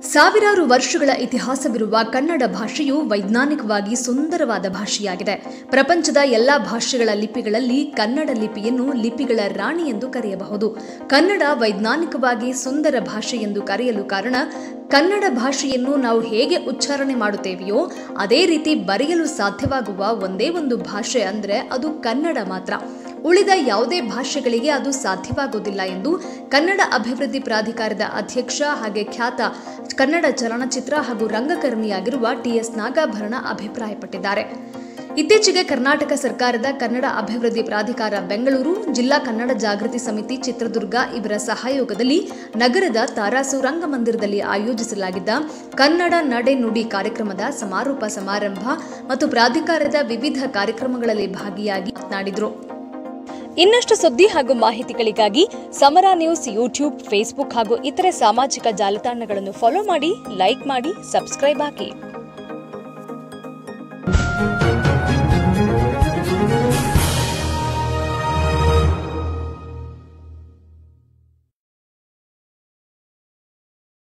ಸಾವಿರಾರು ವರ್ಷಗಳ ಇತಿಹಾಸವಿರುವ ಕನ್ನಡ ಭಾಷೆಯು ವೈಜ್ಞಾನಿಕವಾಗಿ ಸುಂದರವಾದ ಭಾಷೆಯಾಗಿದೆ ಪ್ರಪಂಚದ ಎಲ್ಲಾ ಭಾಷೆಗಳ ಲಿಪಿಗಳಲ್ಲಿ ಕನ್ನಡ ಲಿಪಿಯನ್ನು ಲಿಪಿಗಳ ರಾಣಿ ಎಂದು ಕರೆಯಬಹುದು ಕನ್ನಡ ವೈಜ್ಞಾನಿಕವಾಗಿ ಸುಂದರ ಭಾಷೆ ಎಂದು ಕರೆಯಲು ಕಾರಣ ಕನ್ನಡ ಭಾಷೆಯನ್ನು ನಾವು ಹೇಗೆ ಉಚ್ಚಾರಣೆ ಮಾಡುತ್ತೇವೆಯೋ ಅದೇ ರೀತಿ ಬರೆಯಲು ಸಾಧ್ಯವಾಗುವ ಒಂದೇ ಒಂದು ಭಾಷೆ ಅಂದರೆ ಅದು ಕನ್ನಡ ಮಾತ್ರ ಉಳಿದ ಯಾವುದೇ ಭಾಷೆಗಳಿಗೆ ಅದು ಸಾಧ್ಯವಾಗುವುದಿಲ್ಲ ಎಂದು ಕನ್ನಡ ಅಭಿವೃದ್ಧಿ ಪ್ರಾಧಿಕಾರದ ಅಧ್ಯಕ್ಷ ಹಾಗೆ ಖ್ಯಾತ ಕನ್ನಡ ಚಲನಚಿತ್ರ ಹಾಗೂ ರಂಗಕರ್ಮಿಯಾಗಿರುವ ಟಿಎಸ್ ನಾಗಾಭರಣ ಅಭಿಪ್ರಾಯಪಟ್ಟಿದ್ದಾರೆ ಇತ್ತೀಚೆಗೆ ಕರ್ನಾಟಕ ಸರ್ಕಾರದ ಕನ್ನಡ ಅಭಿವೃದ್ಧಿ ಪ್ರಾಧಿಕಾರ ಬೆಂಗಳೂರು ಜಿಲ್ಲಾ ಕನ್ನಡ ಜಾಗೃತಿ ಸಮಿತಿ ಚಿತ್ರದುರ್ಗ ಇವರ ಸಹಯೋಗದಲ್ಲಿ ನಗರದ ತಾರಾಸು ರಂಗಮಂದಿರದಲ್ಲಿ ಆಯೋಜಿಸಲಾಗಿದ್ದ ಕನ್ನಡ ನಡೆ ನುಡಿ ಕಾರ್ಯಕ್ರಮದ ಸಮಾರೋಪ ಸಮಾರಂಭ ಮತ್ತು ಪ್ರಾಧಿಕಾರದ ವಿವಿಧ ಕಾರ್ಯಕ್ರಮಗಳಲ್ಲಿ ಭಾಗಿಯಾಗಿ ಮಾತನಾಡಿದರು ಇನ್ನಷ್ಟು ಸುದ್ದಿ ಹಾಗೂ ಮಾಹಿತಿಗಳಿಗಾಗಿ ಸಮರ ನ್ಯೂಸ್ ಯೂಟ್ಯೂಬ್ ಫೇಸ್ಬುಕ್ ಹಾಗೂ ಇತರೆ ಸಾಮಾಜಿಕ ಜಾಲತಾಣಗಳನ್ನು ಫಾಲೋ ಮಾಡಿ ಲೈಕ್ ಮಾಡಿ ಸಬ್ಸ್ಕ್ರೈಬ್ ಆಗಿ